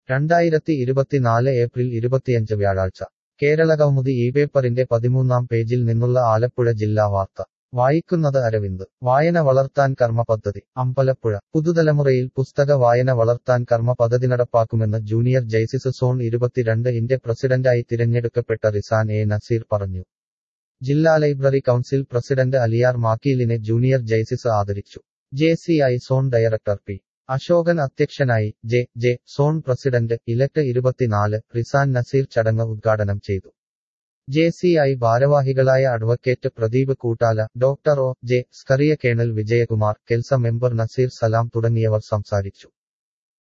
രണ്ടായിരത്തി ഇരുപത്തിനാല് ഏപ്രിൽ ഇരുപത്തിയഞ്ച് വ്യാഴാഴ്ച കേരളകൗമുദി ഈ പേപ്പറിന്റെ പതിമൂന്നാം പേജിൽ നിന്നുള്ള ആലപ്പുഴ ജില്ലാ വാർത്ത വായിക്കുന്നത് അരവിന്ദ് വായന വളർത്താൻ കർമ്മ പദ്ധതി അമ്പലപ്പുഴ പുതുതലമുറയിൽ പുസ്തക വായന വളർത്താൻ കർമ്മ പദ്ധതി നടപ്പാക്കുമെന്ന് ജൂനിയർ ജൈസിസ് സോൺ ഇരുപത്തിരണ്ട് ഇന്റെ പ്രസിഡന്റായി തിരഞ്ഞെടുക്കപ്പെട്ട റിസാൻ എ നസീർ പറഞ്ഞു ജില്ലാ ലൈബ്രറി കൗൺസിൽ പ്രസിഡന്റ് അലിയാർ മാക്കീലിനെ ജൂനിയർ ജൈസിസ് ആദരിച്ചു J C I zone director P Asokan അധ്യക്ഷനായി J J zone president elect ഇരുപത്തിനാല് റിസാൻ നസീർ ചടങ്ങ് ഉദ്ഘാടനം ചെയ്തു ജെ സി ഐ ഭാരവാഹികളായ advocate Pradeep Koottala doctor O J Scaria colonel Vijayakumar KELSA member Nazeer Salam തുടങ്ങിയവർ സംസാരിച്ചു